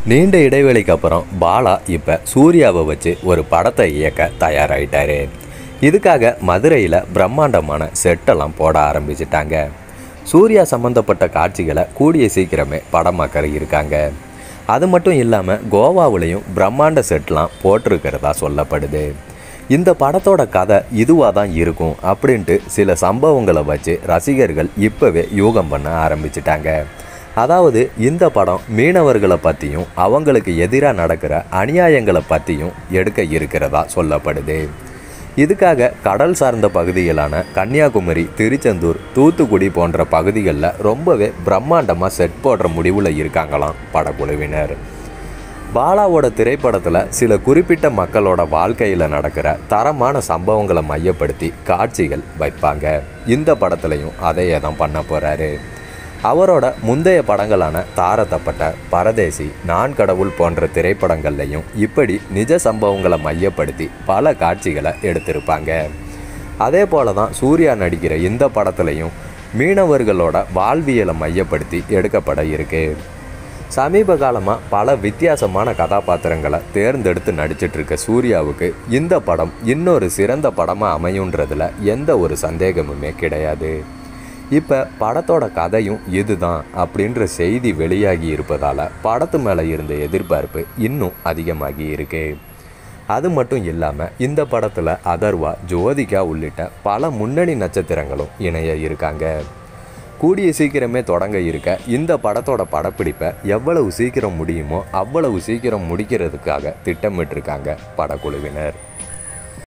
நீண்ட இடைவெளிக்கு அப்புறம் பாலா இப்போ சூர்யாவை வச்சு ஒரு படத்தை இயக்க தயாராயிட்டாரு இதுக்காக மதுரையில் பிரம்மாண்டமான செட்டெல்லாம் போட ஆரம்பிச்சிட்டாங்க சூர்யா சம்மந்தப்பட்ட காட்சிகளை கூடிய சீக்கிரமே படமாக்க இருக்காங்க அது மட்டும் இல்லாமல் கோவாவுலேயும் பிரம்மாண்ட செட்லாம் போட்டிருக்கிறதா சொல்லப்படுது இந்த படத்தோட கதை இதுவாக தான் இருக்கும் அப்படின்ட்டு சில சம்பவங்களை வச்சு ரசிகர்கள் இப்போவே யூகம் பண்ண ஆரம்பிச்சிட்டாங்க அதாவது இந்த படம் மீனவர்களை பற்றியும் அவங்களுக்கு எதிராக நடக்கிற அநியாயங்களை பற்றியும் எடுக்க இருக்கிறதா சொல்லப்படுது இதுக்காக கடல் சார்ந்த பகுதிகளான கன்னியாகுமரி திருச்செந்தூர் தூத்துக்குடி போன்ற பகுதிகளில் ரொம்பவே பிரம்மாண்டமாக செட் போடுற முடிவில் இருக்காங்களாம் படக்குழுவினர் பாலாவோட திரைப்படத்தில் சில குறிப்பிட்ட மக்களோட வாழ்க்கையில் நடக்கிற தரமான சம்பவங்களை மையப்படுத்தி காட்சிகள் வைப்பாங்க இந்த படத்துலையும் அதையே தான் பண்ண போகிறாரு அவரோட முந்தைய படங்களான தாரத்தப்பட்ட பரதேசி நான் கடவுள் போன்ற திரைப்படங்கள்லையும் இப்படி நிஜ சம்பவங்களை மையப்படுத்தி பல காட்சிகளை எடுத்திருப்பாங்க அதே போல தான் சூர்யா நடிக்கிற இந்த படத்துலையும் மீனவர்களோட வாழ்வியலை மையப்படுத்தி எடுக்கப்பட இருக்கு சமீப காலமாக பல வித்தியாசமான கதாபாத்திரங்களை தேர்ந்தெடுத்து நடிச்சிட்டு இருக்க சூர்யாவுக்கு இந்த படம் இன்னொரு சிறந்த படமாக அமையுன்றதுல எந்த ஒரு சந்தேகமுமே கிடையாது இப்போ படத்தோட கதையும் இதுதான் அப்படின்ற செய்தி வெளியாகி இருப்பதால் படத்து மேலே இருந்த எதிர்பார்ப்பு இன்னும் அதிகமாகி இருக்கு அது மட்டும் இல்லாமல் இந்த படத்தில் அதர்வா ஜோதிகா உள்ளிட்ட பல முன்னணி நட்சத்திரங்களும் இணைய இருக்காங்க கூடிய சீக்கிரமே தொடங்க இருக்க இந்த படத்தோட படப்பிடிப்பை எவ்வளவு சீக்கிரம் முடியுமோ அவ்வளவு சீக்கிரம் முடிக்கிறதுக்காக திட்டமிட்டிருக்காங்க படக்குழுவினர்